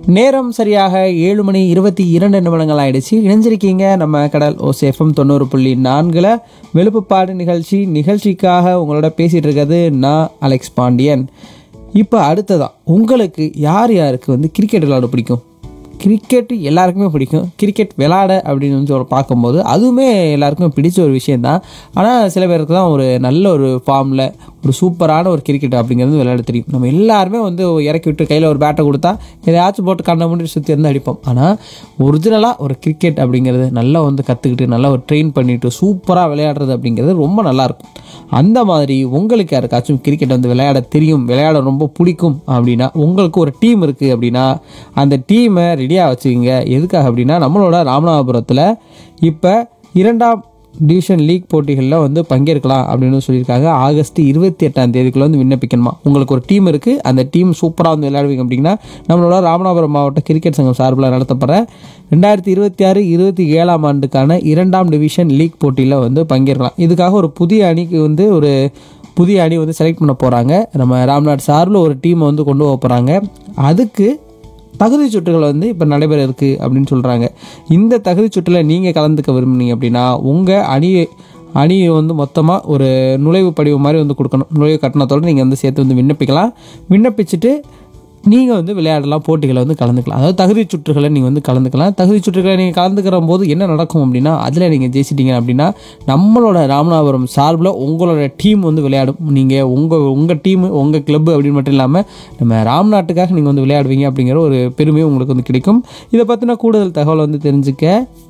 நேரம் சரியாக ஏழு மணி இருபத்தி இரண்டு நிமிடங்கள் ஆயிடுச்சு இணைஞ்சிருக்கீங்க நம்ம கடல் ஓசேஃபம் தொண்ணூறு புள்ளி நான்கில் வெளுப்புப்பாடு நிகழ்ச்சி நிகழ்ச்சிக்காக உங்களோட பேசிகிட்டு இருக்கிறது நான் அலெக்ஸ் பாண்டியன் இப்போ அடுத்ததான் உங்களுக்கு யார் யாருக்கு வந்து கிரிக்கெட் விளையாட பிடிக்கும் கிரிக்கெட் எல்லாருக்குமே பிடிக்கும் கிரிக்கெட் விளாட அப்படின்னு வந்து ஒரு பார்க்கும்போது அதுவுமே எல்லாருக்குமே பிடிச்ச ஒரு விஷயந்தான் ஆனால் சில பேருக்கு தான் ஒரு நல்ல ஒரு ஃபார்மில் ஒரு சூப்பரான ஒரு கிரிக்கெட் அப்படிங்கிறது விளையாட தெரியும் நம்ம எல்லாருமே வந்து இறக்கி விட்டு கையில் ஒரு பேட்டை கொடுத்தா எதையாச்சும் போட்டு கண்ணை முன்னாடி சுற்றி இருந்து அடிப்போம் ஆனால் ஒரிஜினலாக ஒரு கிரிக்கெட் அப்படிங்கிறது நல்லா வந்து கற்றுக்கிட்டு நல்லா ஒரு ட்ரெயின் பண்ணிட்டு சூப்பராக விளையாடுறது அப்படிங்கிறது ரொம்ப நல்லாயிருக்கும் அந்த மாதிரி உங்களுக்கு யாருக்காச்சும் கிரிக்கெட் வந்து விளையாட தெரியும் விளையாட ரொம்ப பிடிக்கும் அப்படின்னா உங்களுக்கு ஒரு டீம் இருக்குது அப்படின்னா அந்த டீமை ரெடியாக வச்சுக்கோங்க எதுக்காக அப்படின்னா நம்மளோட ராமநாதபுரத்தில் இப்போ இரண்டாம் டிவிஷன் லீக் போட்டிகளில் வந்து பங்கேற்கலாம் அப்படின்னு சொல்லியிருக்காங்க ஆகஸ்ட் இருபத்தி எட்டாம் தேதிக்குள்ள வந்து விண்ணப்பிக்கணுமா உங்களுக்கு ஒரு டீம் இருக்குது அந்த டீம் சூப்பராக வந்து விளையாடுவீங்க அப்படின்னா நம்மளோட ராமநாதபுரம் மாவட்ட கிரிக்கெட் சங்கம் சார்பில் நடத்தப்படுற ரெண்டாயிரத்தி இருபத்தி ஆறு இருபத்தி ஏழாம் ஆண்டுக்கான இரண்டாம் டிவிஷன் லீக் போட்டியில் வந்து பங்கேற்கலாம் இதுக்காக ஒரு புதிய அணிக்கு வந்து ஒரு புதிய அணி வந்து செலக்ட் பண்ண போகிறாங்க நம்ம ராம்நாட் சார்பில் ஒரு டீமை வந்து கொண்டு போக போகிறாங்க அதுக்கு தகுதி சுற்றுகள் வந்து இப்போ நடைபெற இருக்குது அப்படின்னு சொல்கிறாங்க இந்த தகுதி சுற்றில் நீங்கள் கலந்துக்க விரும்புனீங்க அப்படின்னா உங்கள் அணியை அணியை வந்து மொத்தமாக ஒரு நுழைவு படிவம் மாதிரி வந்து கொடுக்கணும் நுழைவு கட்டணத்தோடு நீங்கள் வந்து சேர்த்து வந்து விண்ணப்பிக்கலாம் விண்ணப்பிச்சுட்டு நீங்கள் வந்து விளையாடலாம் போட்டிகளை வந்து கலந்துக்கலாம் அதாவது தகுதி சுற்றுகளை நீங்கள் வந்து கலந்துக்கலாம் தகுதி சுற்றுகளை நீங்கள் கலந்துக்கிற போது என்ன நடக்கும் அப்படின்னா அதில் நீங்கள் ஜெயிச்சிட்டீங்க அப்படின்னா நம்மளோட ராமநாதபுரம் சார்பில் உங்களோட டீம் வந்து விளையாடும் நீங்கள் உங்கள் உங்கள் டீம் உங்கள் கிளப் அப்படின்னு மட்டும் இல்லாமல் நம்ம ராம்நாட்டுக்காக நீங்கள் வந்து விளையாடுவீங்க அப்படிங்கிற ஒரு பெருமையும் உங்களுக்கு வந்து கிடைக்கும் இதை பற்றின கூடுதல் தகவல் வந்து தெரிஞ்சுக்க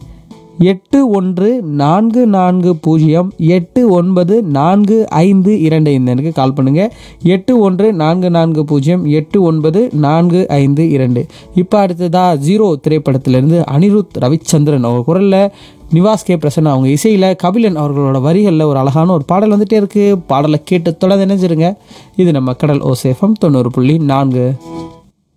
எட்டு ஒன்று நான்கு நான்கு பூஜ்ஜியம் எட்டு ஒன்பது நான்கு ஐந்து இரண்டு இந்த எனக்கு கால் பண்ணுங்கள் எட்டு ஒன்று நான்கு நான்கு பூஜ்ஜியம் எட்டு ஒன்பது நான்கு ஐந்து இரண்டு இப்போ அடுத்ததாக ஜீரோ திரைப்படத்திலிருந்து அனிருத் ரவிச்சந்திரன் அவங்க குரலில் நிவாஸ் கே பிரசன்னா அவங்க இசையில் கபிலன் அவர்களோட வரிகளில் ஒரு அழகான ஒரு பாடல் வந்துட்டே இருக்குது பாடலை கேட்டு தொடர்ந்து நினைஞ்சிருங்க இது நம்ம கடல் ஓசேஃபம் தொண்ணூறு புள்ளி நான்கு